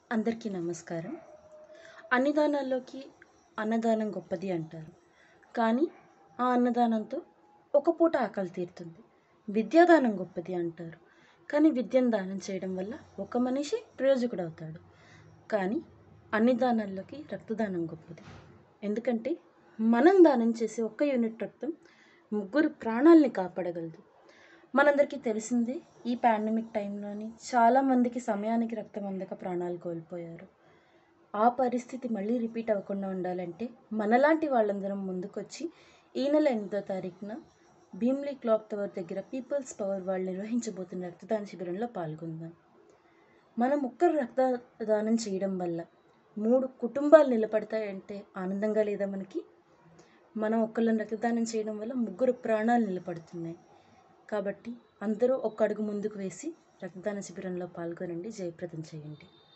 అందరికీ నమస్కారం అన్నదానాల్లోకి అన్నదానం గొప్పది అంటారు కానీ ఆ అన్నదానంతో ఒక పూట ఆకలి తీరుతుంది విద్యాదానం గొప్పది అంటారు కానీ విద్యను దానం చేయడం వల్ల ఒక మనిషి ప్రయోజకుడు అవుతాడు కానీ అన్ని దానాల్లోకి రక్తదానం గొప్పది ఎందుకంటే మనం దానం చేసే ఒక్క యూనిట్ రక్తం ముగ్గురు ప్రాణాలని కాపాడగలదు మనందరికీ తెలిసిందే ఈ పాండమిక్ టైంలోని చాలామందికి సమయానికి రక్తం అందక ప్రాణాలు కోల్పోయారు ఆ పరిస్థితి మళ్ళీ రిపీట్ అవ్వకుండా ఉండాలంటే మనలాంటి వాళ్ళందరం ముందుకొచ్చి ఈ నెల ఎనిమిదో తారీఖున భీమ్లీ క్లాక్ టవర్ దగ్గర పీపుల్స్ పవర్ వాళ్ళు నిర్వహించబోతున్న రక్తదాన శిబిరంలో పాల్గొందాం మనం ఒక్కరు రక్తదానం చేయడం వల్ల మూడు కుటుంబాలు నిలబడతాయంటే ఆనందంగా లేదా మనకి మనం ఒక్కళ్ళని రక్తదానం చేయడం వల్ల ముగ్గురు ప్రాణాలు నిలబడుతున్నాయి కాబట్టి అందరూ ఒక్క అడుగు ముందుకు వేసి రక్తదాన శిబిరంలో పాల్గొనండి జయప్రదం చేయండి